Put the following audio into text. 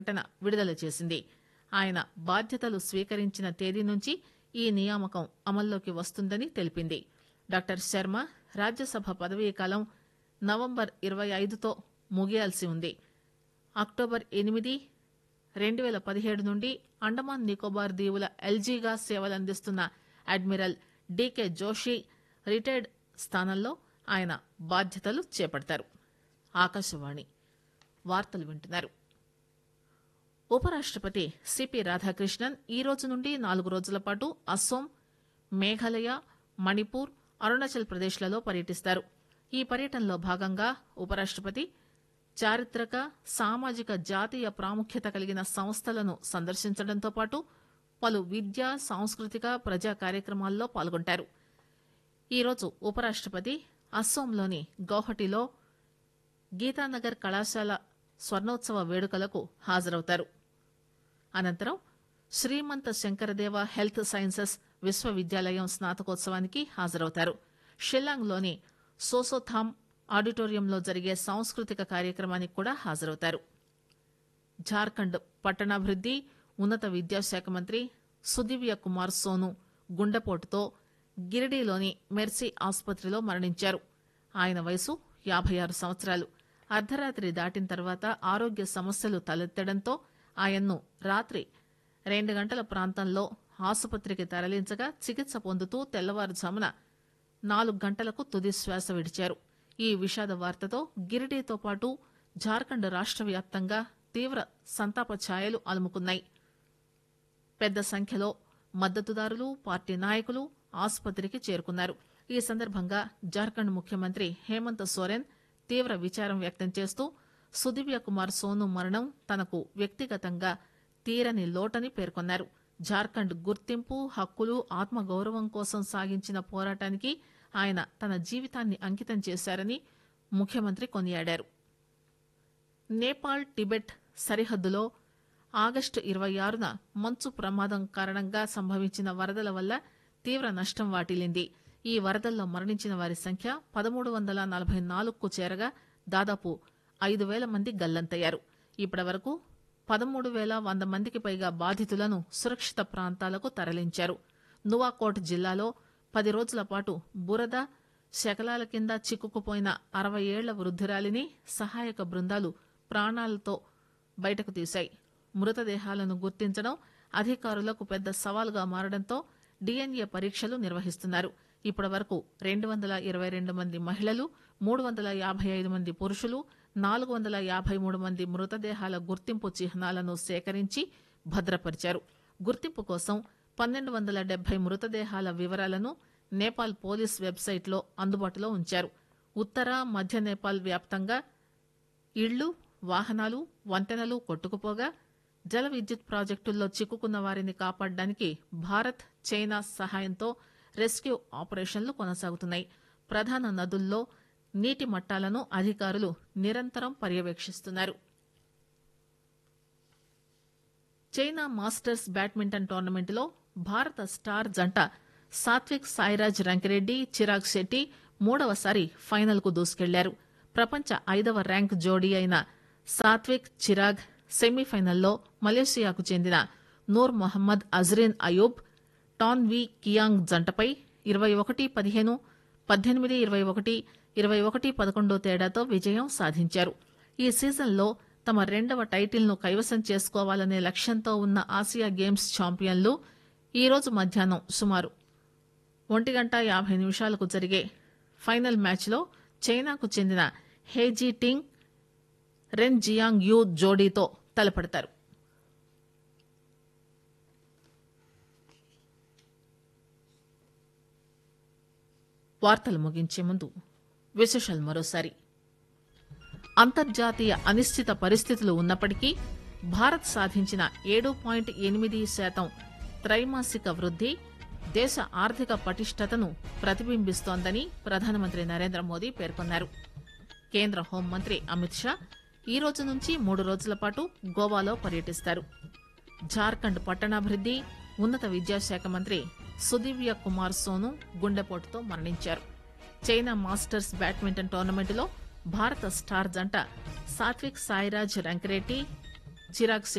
ప్రకటన విడుదల చేసింది ఆయన బాధ్యతలు స్వీకరించిన తేదీ నుంచి ఈ నియామకం అమల్లోకి వస్తుందని తెలిపింది డాక్టర్ శర్మ రాజ్యసభ పదవీకాలం నవంబర్ ఇరవై ఐదుతో ముగియాల్సి ఉంది అక్టోబర్ ఎనిమిది రెండు పేల పదిహేడు నుండి అండమాన్ నికోబార్ దీవుల ఎల్జీగా సేవలందిస్తున్న అడ్మిరల్ డీకే జోషి రిటైర్డ్ స్థానంలో ఆయన బాధ్యతలు చేపడతారు ఆకాశవాణి వార్తలు వింటున్నారు ఉపరాష్టపతి సిపి రాధాకృష్ణన్ ఈ రోజు నుండి నాలుగు రోజుల పాటు అస్సోం మేఘాలయ మణిపూర్ అరుణాచల్ ప్రదేశ్లలో పర్యటిస్తారు ఈ పర్యటనలో భాగంగా ఉపరాష్టపతి చారిత్రక సామాజిక జాతీయ ప్రాముఖ్యత కలిగిన సంస్థలను సందర్శించడంతో పాటు పలు విద్యా సాంస్కృతిక ప్రజా కార్యక్రమాల్లో పాల్గొంటారు ఈరోజు ఉపరాష్టపతి అస్సోంలోని గౌహటిలో గీతానగర్ కళాశాల స్వర్ణోత్సవ వేడుకలకు హాజరవుతారు అనంతరం శ్రీమంత శంకరదేవ హెల్త్ సైన్సెస్ విశ్వవిద్యాలయం స్నాతకోత్సవానికి హాజరవుతారు షిల్లాంగ్లోని సోసోథామ్ ఆడిటోరియంలో జరిగే సాంస్కృతిక కార్యక్రమానికి కూడా హాజరవుతారు జార్ఖండ్ పట్టణాభివృద్ది ఉన్నత విద్యాశాఖ మంత్రి సుదివ్య కుమార్ సోను గుండెపోటుతో గిరిడీలోని మెర్సీ ఆసుపత్రిలో మరణించారు ఆయన వయసు యాభై ఆరు సంవత్సరాలు అర్ధరాత్రి దాటిన తర్వాత ఆరోగ్య సమస్యలు తలెత్తడంతో ఆయన్ను రాత్రి రెండు గంటల ప్రాంతంలో ఆసుపత్రికి తరలించగా చికిత్స పొందుతూ తెల్లవారుజామున నాలుగు గంటలకు తుది శ్వాస విడిచారు ఈ విషాద వార్తతో గిరిడీతో పాటు జార్ఖండ్ రాష్ట్ర వ్యాప్తంగా తీవ్ర సంతాప ఛాయలు అలుముకున్నాయి పెద్ద సంఖ్యలో మద్దతుదారులు పార్టీ నాయకులు ఆసుపత్రికి చేరుకున్నారు ఈ సందర్భంగా జార్ఖండ్ ముఖ్యమంత్రి హేమంత్ సోరెన్ తీవ్ర విచారం వ్యక్తం చేస్తూ సుదివ్య కుమార్ సోను మరణం తనకు వ్యక్తిగతంగా తీరని లోటని పేర్కొన్నారు జార్ఖండ్ గుర్తింపు హక్కులు ఆత్మగౌరవం కోసం సాగించిన పోరాటానికి ఆయన తన జీవితాన్ని అంకితం చేశారని ముఖ్యమంత్రి కొనియాడారు నేపాల్ టిబెట్ సరిహద్దులో ఆగస్టు ఇరవై ఆరున మంచు ప్రమాదం కారణంగా సంభవించిన వరదల వల్ల తీవ్ర నష్టం వాటిల్లింది ఈ వరదల్లో మరణించిన వారి సంఖ్య పదమూడు వందల నలభై నాలుగుకు చేరగా దాదాపు ఐదు వేల మంది గల్లంతయ్యారు ఇప్పటి వరకు పదమూడు వేల వంద మందికి పైగా బాధితులను సురక్షిత ప్రాంతాలకు తరలించారు నువాకోట్ జిల్లాలో పది రోజుల పాటు బురద శకలాల కింద చిక్కుకుపోయిన అరవై ఏళ్ల వృద్ధురాలిని సహాయక బృందాలు ప్రాణాలతో బయటకు తీశాయి మృతదేహాలను గుర్తించడం అధికారులకు పెద్ద సవాలుగా మారడంతో డిఎన్ఏ పరీక్షలు నిర్వహిస్తున్నారు ఇప్పటి వరకు రెండు వందల ఇరవై రెండు మంది మహిళలు మూడు వందల యాభై ఐదు మంది పురుషులు నాలుగు వందల యాభై మూడు మంది మృతదేహాల గుర్తింపు చిహ్నాలను సేకరించి భద్రపరిచారు గుర్తింపు కోసం పన్నెండు వందల డెబ్బై మృతదేహాల వివరాలను నేపాల్ పోలీస్ వెబ్సైట్లో అందుబాటులో ఉంచారు ఉత్తర మధ్య నేపాల్ వ్యాప్తంగా ఇళ్లు వాహనాలు వంతెనలు కొట్టుకుపోగా జల విద్యుత్ ప్రాజెక్టుల్లో చిక్కుకున్న వారిని కాపాడడానికి భారత్ చైనా సహాయంతో రెస్క్యూ ఆపరేషన్లు కొనసాగుతున్నాయి ప్రధాన నదుల్లో నీటి మట్టాలను అధికారులు నిరంతరం పర్యవేక్షిస్తున్నారు చైనా మాస్టర్స్ బ్యాడ్మింటన్ టోర్నమెంట్లో భారత స్టార్ జంట సాత్విక్ సాయిరాజ్ రంకిరెడ్డి చిరాగ్ శెట్టి మూడవసారి ఫైనల్ కు దూసుకెళ్లారు ప్రపంచ ఐదవ ర్యాంక్ జోడీ అయిన సాత్విక్ చిరాగ్ సెమీఫైనల్లో మలేషియాకు చెందిన Nur Mohammad Azriin Ayub Tan Wee Kiong జంటపై ఇరవై ఒకటి పదిహేను పద్దెనిమిది ఇరవై ఒకటి ఇరవై ఒకటి పదకొండు తేడాతో విజయం సాధించారు ఈ సీజన్లో తమ రెండవ టైటిల్ను కైవసం చేసుకోవాలనే లక్ష్యంతో ఉన్న ఆసియా గేమ్స్ ఛాంపియన్లు ఈరోజు మధ్యాహ్నం సుమారు ఒంటి గంట యాభై నిమిషాలకు జరిగే ఫైనల్ మ్యాచ్లో చైనాకు చెందిన హేజీ టింగ్ రెన్ జియాంగ్ యూ జోడీతో తలపడతారు వార్తలు ముగించే ముందు విశేషాలు మరోసారి అంతర్జాతీయ అనిశ్చిత పరిస్థితులు ఉన్నప్పటికీ భారత్ సాధించిన ఏడు పాయింట్ ఎనిమిది శాతం త్రైమాసిక వృద్ది దేశ ఆర్థిక పటిష్టతను ప్రతిబింబిస్తోందని ప్రధానమంత్రి నరేంద్ర మోదీ పేర్కొన్నారు కేంద్ర హోంమంత్రి అమిత్ షా ఈ రోజు నుంచి మూడు రోజుల పాటు గోవాలో పర్యటిస్తారు జార్ఖండ్ పట్టణాభివృద్ది ఉన్నత విద్యాశాఖ మంత్రి సుదివ్య కుమార్ సోను గుండెపోటుతో మరణించారు చైనా మాస్టర్స్ బ్యాడ్మింటన్ టోర్నమెంటులో భారత స్టార్ జంట సాత్విక్ సాయిరాజ్ రంకిరెడ్డి చిరాగ్